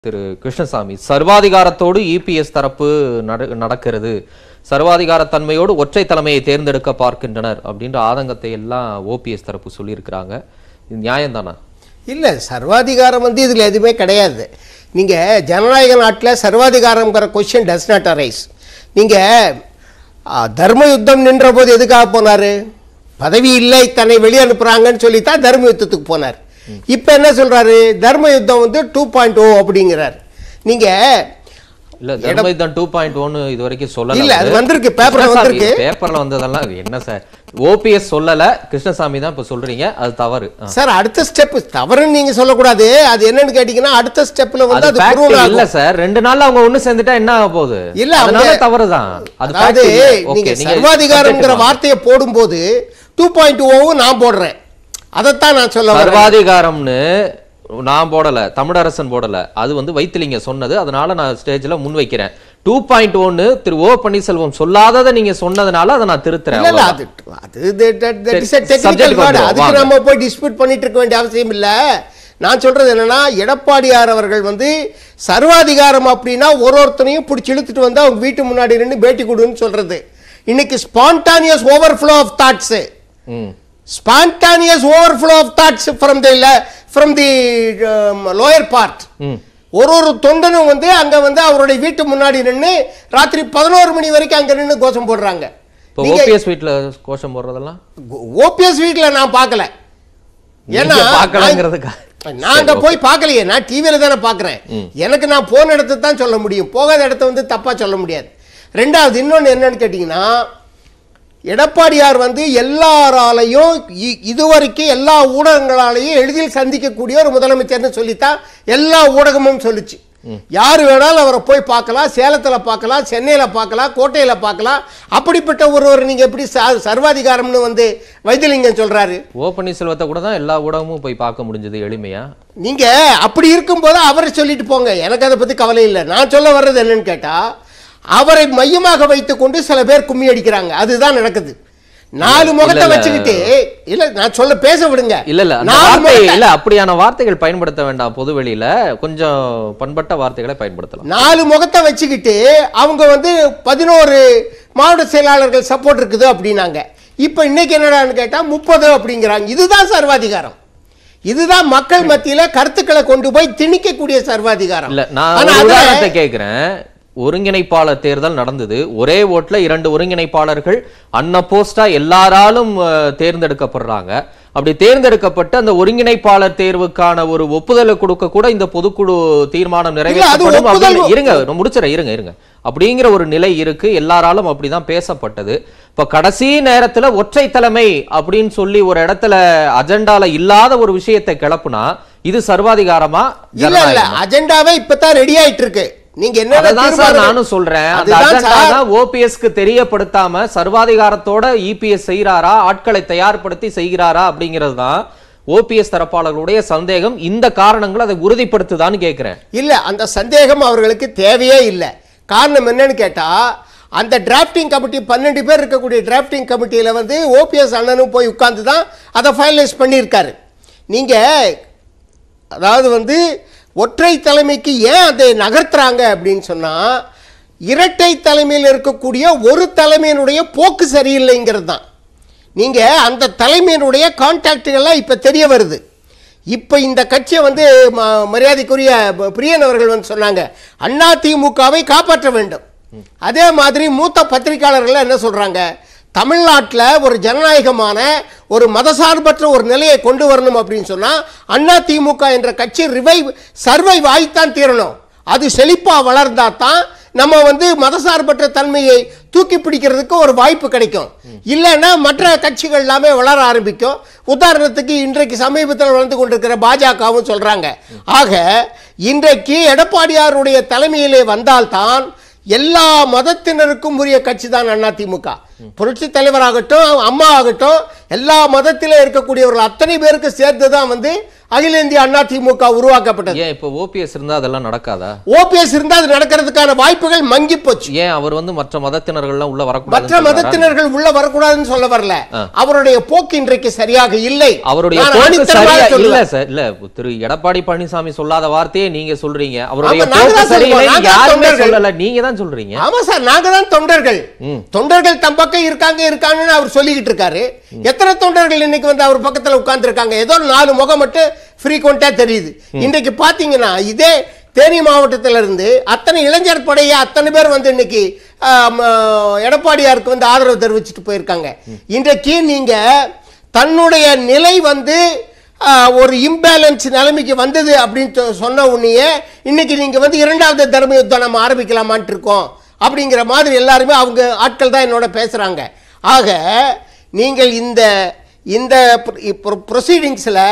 திரு Krishnasamy சர்வாதிகாரத்தோடு EPS தரப்பு நட- நடக்கிறது சர்வாதிகார தன்மையோடு ஒற்றை தலைமையை தேர்ந்தெடுக்க பார்க்கின்றனர் அப்படின்ற ஆதங்கத்தை எல்லாம் ஓபிஎஸ் தரப்பு சொல்லியிருக்கிறாங்க இது நியாயம்தானா இல்லை சர்வாதிகாரம் வந்து இதில் எதுவுமே கிடையாது நீங்கள் ஜனநாயக நாட்டில் சர்வாதிகாரம்ங்கிற கொஸ்டின் டஸ் நாட் அரைஸ் நீங்கள் தர்ம யுத்தம் நின்ற போது எதுக்காக போனார் பதவி இல்லை தன்னை வெளியே அனுப்புகிறாங்கன்னு சொல்லி தான் தர்ம யுத்தத்துக்கு போனார் இப்போ என்ன சொல்கிறாரு தர்ம யுத்தம் வந்து டூ பாயிண்ட் ஓ அப்படிங்கிறார் நீங்கள் இல்ல தர்மயுத்தம் டூ பாயிண்ட் ஒன்னு இது வரைக்கும் சொல்லல இல்ல, அது அவரு. வந்திருக்கு, paperல கிருஷ்ணசாமி, வந்திருக்கு. பேப்பர்ல வந்ததெல்லாம் இது என்ன சார் ஓபிஎஸ் சொல்லல கிருஷ்ணசாமி தான் இப்ப சொல்றீங்க அது தவறு ஆ. சார் அடுத்த ஸ்டெப் தவறுன்னு நீங்கள் சொல்லக்கூடாது அது என்னன்னு கேட்டிங்கன்னா அடுத்த ஸ்டெப்பில் வந்து அது அது fact prove இல்ல ஆகும் சார் ரெண்டு நாள்ல அவங்க ஒண்ணு சேர்ந்துட்டா என்ன ஆக போகுது இல்ல, அவங்க- அதனால தவறுதான் அது fact அதாவது இல்ல. Okay, நீங்க நீங்க சர்வாதிகாரம்ங்கிற subject வார்த்தையை போடும்போது டூ பாயிண்ட் ஓவும் நான் போடுறேன் அதைத்தான் நான் சொல்ல வரேன் சர்வாதிகாரம்னு நான் போடல தமிழரசன் போடல அது வந்து வைத்திலிங்க சொன்னது அதனால நான் ஸ்டேஜ்ல முன் வைக்கிறேன் டூ பாயிண்ட் ஒன்னு திரு ஓ பன்னீர்செல்வம் சொல்லாததை நீங்க சொன்னதுனால அதை நான் திருத்துறேன் இல்ல இல்ல அவ்வளவுதான். அது அது that- that- that is a சரி, technical subject word. வந்துரும், அதுக்கு வாங்க. நம்ம போய் டிஸ்பியூட் பண்ணிட்டு இருக்க வேண்டிய அவசியம் இல்ல நான் சொல்றது என்னன்னா எடப்பாடியார் அவர்கள் வந்து சர்வாதிகாரம் அப்படின்னா ஒரு ஒருத்தனையும் பிடிச்சி இழுத்துட்டு வந்து அவங்க வீட்டு முன்னாடி நின்று பேட்டி கொடுன்னு சொல்றது இன்னைக்கு spontaneous overflow of thoughts hmm spontaneous overflow of thoughts from the le- from the um, lower part ம் ஒரு ஒரு தொண்டனும் வந்து அங்க வந்து அவருடைய வீட்டு முன்னாடி நின்று ராத்திரி பதினோரு மணி வரைக்கும் அங்க நின்று கோஷம் போடுறாங்க இப்போ நீங்க ஓபிஎஸ் வீட்ல கோஷம் போடுறதெல்லாம் ஓபிஎஸ் வீட்ல நான் பார்க்கல ஏன்னா நீங்க பார்க்கலங்கிறதுக்கா நான் அங்க போய் பார்க்கலையே நான் டிவியில தானே பார்க்கறேன் எனக்கு நான் போன இடத்த தான் சொல்ல முடியும் போகாத இடத்த வந்து தப்பா சொல்ல முடியாது ரெண்டாவது இன்னொன்னு என்னன்னு கேட்டிங்கன்னா எடப்பாடியார் வந்து எல்லாராலையும் இ- இதுவரைக்கும் எல்லா ஊடகங்களாலையும் எளிதில் சந்திக்கக்கூடிய ஒரு முதலமைச்சர்னு சொல்லித்தான் எல்லா ஊடகமும் சொல்லுச்சு யார் வேணாலும் அவரை போய் பார்க்கலாம் சேலத்துல பார்க்கலாம் சென்னையில பார்க்கலாம் கோட்டையில பார்க்கலாம் அப்படிப்பட்ட ஒருவர் நீங்க எப்படி ச- சர்வாதிகாரம்னு வந்து வைத்திலிங்கம் சொல்றாரு ஓ பன்னீர்செல்வத்தை கூட தான் எல்லா ஊடகமும் போய் பார்க்க முடிஞ்சது எளிமையா நீங்க அப்படி இருக்கும்போது அவரை சொல்லிட்டு போங்க எனக்கு அதை பத்தி கவலை இல்லை நான் சொல்ல வர்றது என்னன்னு கேட்டா அவரை மையமாக வைத்துக்கொண்டு சில பேர் கும்மி அடிக்கிறாங்க அதுதான் நடக்குது நாலு முகத்தை இல்ல. வச்சுக்கிட்டு இல்ல நான் சொல்ல பேச விடுங்க இல்ல இல்ல அந்த நாலு வார்த்தை முகத்தை- இல்ல அப்படியான வார்த்தைகள் பயன்படுத்த வேண்டாம் பொது வெளியில கொஞ்சம் பண்பட்ட வார்த்தைகளை பயன்படுத்தலாம் நாலு முகத்தை வச்சுக்கிட்டு அவங்க வந்து பதினோரு மாவட்ட செயலாளர்கள் சப்போர்ட் இருக்குது அப்படின்னாங்க இப்போ இன்னைக்கு என்னடான்னு கேட்டா முப்பது அப்படிங்கிறாங்க இதுதான் சர்வாதிகாரம் இதுதான் மக்கள் மத்தியில கருத்துக்களை கொண்டு போய் திணிக்கக்கூடிய சர்வாதிகாரம் இல்ல நான் ஆனா ஒரு அதுல- உதாரணத்தை கேக்குறேன் ஒருங்கிணைப்பாளர் தேர்தல் நடந்தது ஒரே ஓட்ல இரண்டு ஒருங்கிணைப்பாளர்கள் அன்ன போஸ்டா எல்லாராலும் அஹ், தேர்ந்தெடுக்கப்படுறாங்க அப்படி தேர்ந்தெடுக்கப்பட்டு அந்த ஒருங்கிணைப்பாளர் தேர்வுக்கான ஒரு ஒப்புதலை கொடுக்க கூட இந்த பொதுக்குழு தீர்மானம் நிறைவேற்றப்படும் ஒப்புதல் அப்படின்னு- இருங்க நான் முடிச்சிடறேன் இருங்க இருங்க அப்படிங்கிற ஒரு நிலை இருக்கு எல்லாராலும் அப்படிதான் பேசப்பட்டது இப்ப கடைசி நேரத்துல ஒற்றை தலைமை அப்படின்னு சொல்லி ஒரு இடத்துல அஜெண்டால இல்லாத ஒரு விஷயத்தை கிளப்புனா இது சர்வாதிகாரமா இல்ல இல்ல ஜனநாயகமா? அஜெண்டாவே இப்பதான் ரெடி ஆயிட்டு இருக்கு நீங்க என்ன அததான் சார் நானும் சொல்றேன் அந்த அதுதான் அஜெண்டா சார். தான் ஓபிஎஸ்க்கு தெரியப்படுத்தாம சர்வாதிகாரத்தோட இபிஎஸ் செய்யறாரா ஆட்களை தயார்படுத்தி செய்கிறாரா அப்படிங்கிறது தான் ஓபிஎஸ் தரப்பாளர்களுடைய சந்தேகம் இந்த காரணங்கள் அதை உறுதிப்படுத்துதான்னு கேக்குறேன் இல்ல அந்த சந்தேகம் அவர்களுக்கு தேவையே இல்லை காரணம் என்னன்னு கேட்டா அந்த டிராஃப்டிங் கமிட்டி பன்னெண்டு பேர் இருக்கக்கூடிய டிராஃப்டிங் கமிட்டியில வந்து ஓபிஎஸ் அண்ணனும் போய் உட்கார்ந்து தான் அதை ஃபைனலைஸ் பண்ணியிருக்காரு நீங்க அதாவது வந்து ஒற்றை தலைமைக்கு ஏன் அதை நகர்த்துறாங்க அப்படின்னு சொன்னா இரட்டை தலைமையில் இருக்கக்கூடிய ஒரு தலைமையினுடைய போக்கு சரியில்லைங்கிறது தான் நீங்க அந்த தலைமையினுடைய கான்டாக்டுகள்லாம் இப்ப தெரிய வருது இப்ப இந்த கட்சியை வந்து ம- மரியாதைக்குரிய ப- பிரியன் அவர்கள் வந்து சொன்னாங்க அண்ணா திமுகவை காப்பாற்ற வேண்டும் அதே மாதிரி மூத்த பத்திரிகையாளர்கள் என்ன சொல்றாங்க தமிழ்நாட்டில் ஒரு ஜனநாயகமான ஒரு மதசார்பற்ற ஒரு நிலையை கொண்டு வரணும் அப்படின்னு சொன்னா அண்ணா திமுக என்ற கட்சி ரிவைவ் சர்வைவ் ஆகித்தான் தீரணும் அது செழிப்பா வளர்ந்தா தான் நம்ம வந்து மதசார்பற்ற தன்மையை தூக்கி பிடிக்கிறதுக்கு ஒரு வாய்ப்பு கிடைக்கும் இல்லைன்னா மற்ற கட்சிகள் எல்லாமே வளர ஆரம்பிக்கும் உதாரணத்துக்கு இன்றைக்கு சமீபத்தில் வளர்ந்து கொண்டிருக்கிற பாஜகவும் சொல்றாங்க ஆக இன்றைக்கு எடப்பாடியாருடைய தலைமையிலே வந்தால்தான் எல்லா மதத்தினருக்கும் உரிய கட்சி தான் அதிமுக புரட்சி தலைவராகட்டும் அம்மா ஆகட்டும் எல்லா மதத்திலே இருக்கக்கூடியவர்கள் அத்தனை பேருக்கு சேர்த்து தான் வந்து அகில இந்திய அண்ணா திமுக உருவாக்கப்பட்டது ஏன் இப்போ ஓபிஎஸ் இருந்தா அதெல்லாம் நடக்காதா ஓபிஎஸ் இருந்தா அது நடக்கிறதுக்கான வாய்ப்புகள் மங்கி போச்சு ஏன் அவர் வந்து மற்ற மதத்தினர்கள்லாம் உள்ள மற்ற வரக்கூடாது மதத்தினர்கள் உள்ள வரக்கூடாதுன்னு சொல்ல வரல அவருடைய போக்கு இன்றைக்கு சரியாக இல்லை அவருடைய நான் போக்கு ஆணித்தரமாக சரியா இல்ல சொல்லுவேன். சார் இல்ல திரு எடப்பாடி பழனிசாமி சொல்லாத வார்த்தையே நீங்க சொல்றீங்க அவருடைய ஆமா, நாங்க போக்கு தான் சரியில்லை சொல்றோம். நாங்க யாருமே தொண்டர்கள். சொல்லல நீங்க தான் சொல்றீங்க ஆமா சார் நாங்க தான் தொண்டர்கள் தொண்டர்கள் தம் பக்கம் இருக்காங்க இருக்காங்கன்னு அவர் சொல்லிக்கிட்டு இருக்காரு எத்தனை தொண்டர்கள் இன்னைக்கு வந்து அவர் பக்கத்துல உட்கார்ந்து இருக்காங்க ஏதோ ஒரு நாலு முகம் மட்டும் ஃப்ரீக்வெண்டா தெரியுது இன்றைக்கு பாத்தீங்கன்னா இதே தேனி மாவட்டத்துல இருந்து அத்தனை இளைஞர் படையை அத்தனை பேர் வந்து இன்னைக்கு ஆம், எடப்பாடியாருக்கு வந்து ஆதரவு தெரிவிச்சுட்டு போயிருக்காங்க இன்றைக்கு நீங்க தன்னுடைய நிலை வந்து ஆ, ஒரு இம்பேலன்ஸ் நிலைமைக்கு வந்தது அப்படின்னு சொ- சொன்ன உடனேயே இன்னைக்கு நீங்க வந்து இரண்டாவது தர்ம யுத்தம் நம்ம ஆரம்பிக்கலாமான்ட்டு இருக்கோம் அப்படிங்கிற மாதிரி எல்லாருமே அவங்க ஆட்கள் தான் என்னோட பேசுறாங்க ஆக நீங்கள் இந்த இந்த ப்ரொசீடிங்ஸில்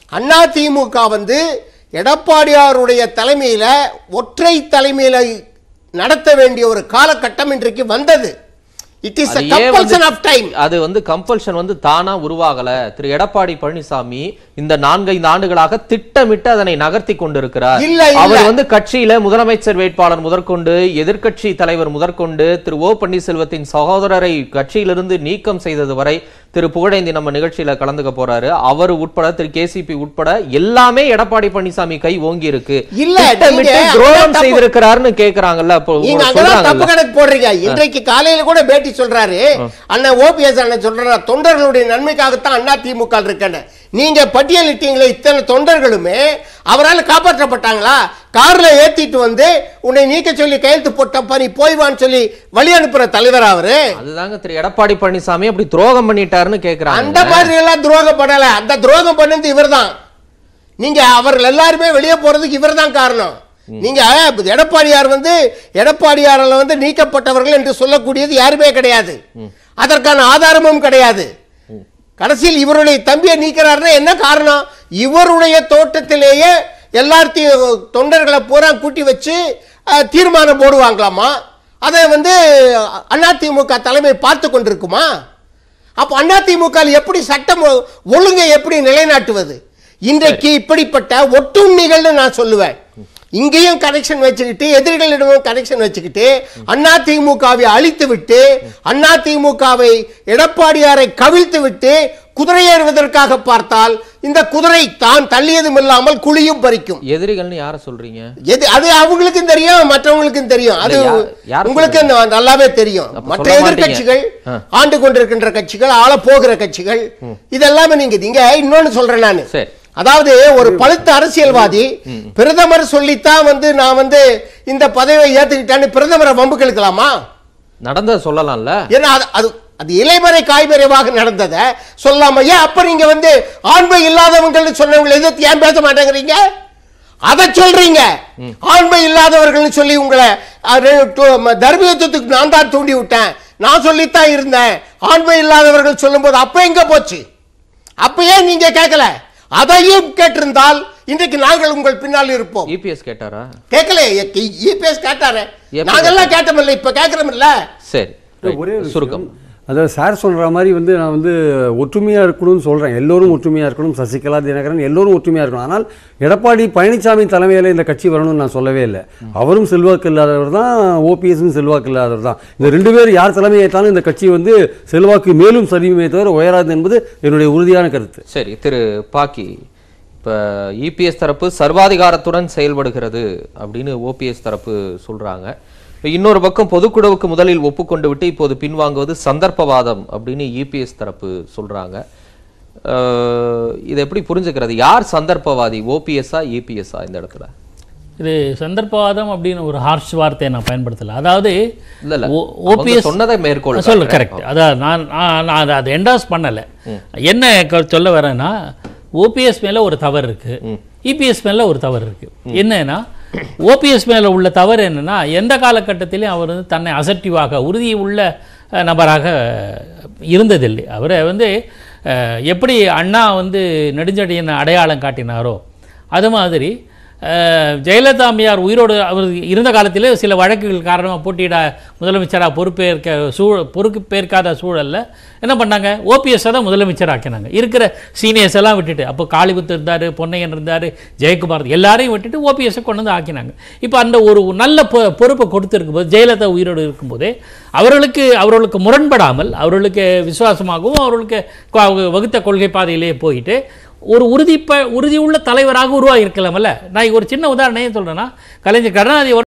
அதிமுக வந்து எடப்பாடியாருடைய தலைமையில் ஒற்றை தலைமையில் நடத்த வேண்டிய ஒரு காலகட்டம் இன்றைக்கு வந்தது இட் இஸ் அது ஏன் கம்பல்சன் வந்து- ஆஃப் டைம் அது வந்து கம்பல்ஷன் வந்து தானா உருவாகல திரு எடப்பாடி பழனிசாமி இந்த நான்கைந்து ஆண்டுகளாக திட்டமிட்டு அதனை நகர்த்தி கொண்டிருக்கிறார் இல்ல, இல்ல. அவர் வந்து கட்சியில முதலமைச்சர் வேட்பாளர் முதற்கொண்டு எதிர்க்கட்சி தலைவர் முதற்கொண்டு திரு ஓ பன்னீர்செல்வத்தின் சகோதரரை கட்சியிலிருந்து நீக்கம் செய்தது வரை திரு புகழேந்தி நம்ம நிகழ்ச்சியில கலந்துக்க போறாரு அவர் உட்பட திரு கேசிபி உட்பட எல்லாமே எடப்பாடி பழனிசாமி கை ஓங்கி இருக்கு இல்ல, திட்டமிட்டு நீங்க துரோகம் அதான் தப்பு. செய்திருக்கிறாருன்னு கேக்குறாங்கல்ல அப்போ நீங்க அங்கதான் சொல்றாங்கல்ல தப்பு கணக்கு போடுறீங்க இன்றைக்கு காலையில கூட பேட்டி சொல்றாரு அண்ணன் ஓபிஎஸ் அண்ணன் சொல்றாரு தொண்டர்களுடைய நன்மைக்காகத்தான் அண்ணா திமுக இருக்கேன்னு நீங்க பட்டியலிட்டீங்களே இத்தனை தொண்டர்களுமே அவரால் காப்பாற்றப்பட்டாங்களா கார்ல ஏத்திட்டு வந்து உன்னை நீக்க சொல்லி கையெழுத்து போட்டப்ப நீ போய் வான்னு சொல்லி வழி அனுப்புற தலைவர் அவரு அதுதாங்க திரு எடப்பாடி பழனிசாமி அப்படி துரோகம் பண்ணிட்டாருன்னு கேக்குறாங்க அந்த மாதிரி எல்லாம் துரோகம் பண்ணல அந்த துரோகம் பண்ணது இவர்தான் நீங்க அவர்கள் எல்லாருமே வெளியே போறதுக்கு இவர்தான் காரணம் நீங்க எடப்பாடியார் வந்து எடப்பாடியாரால் வந்து நீக்கப்பட்டவர்கள் என்று சொல்லக்கூடியது யாருமே கிடையாது அதற்கான ஆதாரமும் கிடையாது கடைசியில் இவருடைய தம்பியை நீக்கிறாருன்னா என்ன காரணம் இவருடைய தோட்டத்திலேயே எல்லாத்தையும் தொண்டர்களை பூரா கூட்டி வச்சு அஹ், தீர்மானம் போடுவாங்களாமா அதை வந்து அதிமுக தலைமை பார்த்து கொண்டிருக்குமா அப்போ அதிமுக ல எப்படி சட்டம் ஒ- ஒழுங்கை எப்படி நிலைநாட்டுவது இன்றைக்கு இப்படிப்பட்ட ஒட்டுண்ணிகள்னு நான் சொல்லுவேன் இங்கேயும் கனெக்ஷன் வச்சுக்கிட்டு எதிரிகளிடமும் கனெக்ஷன் வச்சுக்கிட்டு அதிமுகவை அழித்து விட்டு அதிமுகவை எடப்பாடியாரை கவிழ்த்து விட்டு குதிரையேறுவதற்காக பார்த்தால் இந்த குதிரை தான் தள்ளியதும் இல்லாமல் குழியும் பறிக்கும் எதிரிகள்னு யார சொல்றீங்க எது அது அவங்களுக்கும் தெரியும் மற்றவங்களுக்கும் தெரியும் அது இல்ல, யா- யார் உங்களுக்கு ந- நல்லாவே தெரியும் அப்ப மற்ற சொல்ல எதிர்க்கட்சிகள் மாட்டீங்க. ஆண்டு கொண்டிருக்கின்ற கட்சிகள் ஆள போகிற கட்சிகள் இதெல்லாமே நீங்க நீங்க இன்னொன்னு சொல்றேன் நான் சரி அதாவது ஒரு பழுத்த அரசியல்வாதி பிரதமர் சொல்லித்தான் வந்து நான் வந்து இந்த பதவியை ஏத்துக்கிட்டேன்னு பிரதமரை வம்புக்கு இழுக்கலாமா நடந்ததை சொல்லலாம்ல ஏன்னா அது அது அது இலைமறை காய்மறைவாக நடந்ததை சொல்லாம ஏன் அப்ப நீங்க வந்து ஆண்மை இல்லாதவங்கள்னு சொன்னவங்களை எதிர்த்து ஏன் பேச மாட்டேங்கிறீங்க அதை சொல்றீங்க ஆண்மை இல்லாதவர்கள்னு சொல்லி உங்களை அது, டு- ம- தர்மயுத்தத்துக்கு நான் தான் தூண்டி விட்டேன் நான் சொல்லித்தான் இருந்தேன் ஆண்மை இல்லாதவர்கள் சொல்லும்போது அப்ப எங்க போச்சு அப்ப ஏன் நீங்க கேட்கல அதையும் கேட்டிருந்தால் இன்றைக்கு நாங்கள் உங்கள் பின்னால் இருப்போம் இபிஎஸ் கேட்டாரா கேட்கல இபிஎஸ் கேட்டாரு எப்ப நாங்கெல்லாம் கேட்டோமில்ல இப்ப கேட்கிறோமில்ல சரி ரைட். ஒரே ஒரு சுருக்கம் அதாவது சார் சொல்கிற மாதிரி வந்து நான் வந்து ஒற்றுமையாக இருக்கணும்னு சொல்கிறேன் எல்லோரும் ஒற்றுமையாக இருக்கணும் சசிகலா தினகரன் எல்லோரும் ஒற்றுமையாக இருக்கணும் ஆனால் எடப்பாடி பழனிசாமி தலைமையில் இந்த கட்சி வரணும்னு நான் சொல்லவே இல்லை அவரும் செல்வாக்கு இல்லாதவர் தான் ஓபிஎஸும் செல்வாக்கு இல்லாதவர் தான் இந்த ரெண்டு பேர் யார் தலைமை ஏற்றாலும் இந்த கட்சி வந்து செல்வாக்கு மேலும் சரியுமே தவிர உயராது என்பது என்னுடைய உறுதியான கருத்து சரி திரு பாக்கி இப்ப இபிஎஸ் தரப்பு சர்வாதிகாரத்துடன் செயல்படுகிறது அப்படின்னு ஓபிஎஸ் தரப்பு சொல்றாங்க இப்ப இன்னொரு பக்கம் பொதுக்குழுவுக்கு முதலில் ஒப்புக்கொண்டு விட்டு இப்போது பின்வாங்குவது சந்தர்ப்பவாதம் அப்படின்னு இபிஎஸ் தரப்பு சொல்றாங்க அஹ், இதை எப்படி புரிஞ்சுக்கிறது யார் சந்தர்ப்பவாதி ஓபிஎஸ்ஆ இபிஎஸ்ஆ இந்த இடத்துல இது சந்தர்ப்பவாதம் அப்படின்னு ஒரு ஹார்ஷ் வார்த்தையை நான் பயன்படுத்தல அதாவது இல்ல இல்ல ஓ- அவங்க OPS சொன்னதை மேற்கோள் சொல்லு காட்டுறேன். கரெக்ட் அதான் நான் நான் நான் அதை- அதை என்டாஸ் பண்ணலை என்ன க- சொல்ல வரேன்னா ஓபிஎஸ் மேல ஒரு தவறு இருக்கு இபிஎஸ் மேல ஒரு தவறு இருக்கு என்னன்னா ஓபிஎஸ் மேல உள்ள தவறு என்னன்னா எந்த காலகட்டத்திலையும் அவர் வந்து தன்னை அசட்டிவாக உறுதி உள்ள அஹ், நபராக இருந்ததில்லை அவரை வந்து அஹ், எப்படி அண்ணா வந்து நெடுஞ்செழியன் அடையாளம் காட்டினாரோ அது மாதிரி அஹ், ஜெயலலிதா அம்மையார் உயிரோடு அவர் இருந்த காலத்திலே சில வழக்குகள் காரணமாக போட்டியிட முதலமைச்சராக பொறுப்பேற்க சூழ பொறுப்பேற்காத சூழல்ல என்ன பண்ணாங்க ஓபிஎஸ் தான் முதலமைச்சர் ஆக்கினாங்க இருக்கிற சீனியர்ஸ் எல்லாம் விட்டுட்டு அப்போ காளிபுத்து இருந்தார் பொன்னையன் இருந்தார் ஜெயக்குமார் எல்லாரையும் விட்டுட்டு ஓபிஎஸ்ஸை கொண்டு வந்து ஆக்கினாங்க இப்போ அந்த ஒரு நல்ல பொ- பொறுப்பை கொடுத்துருக்கும்போது ஜெயலலிதா உயிரோடு இருக்கும்போதே அவர்களுக்கு அவர்களுக்கு முரண்படாமல் அவர்களுக்கு விசுவாசமாகவும் அவர்களுக்கு கொ- அவங்க வகுத்த கொள்கை பாதையிலேயே போயிட்டு ஒரு உறுதிப்ப உறுதியுள்ள தலைவராக உருவாகி இருக்கலாமல்ல நான் ஒரு சின்ன உதாரணம் ஏன் சொல்றேன்னா கலைஞர் கருணாநிதி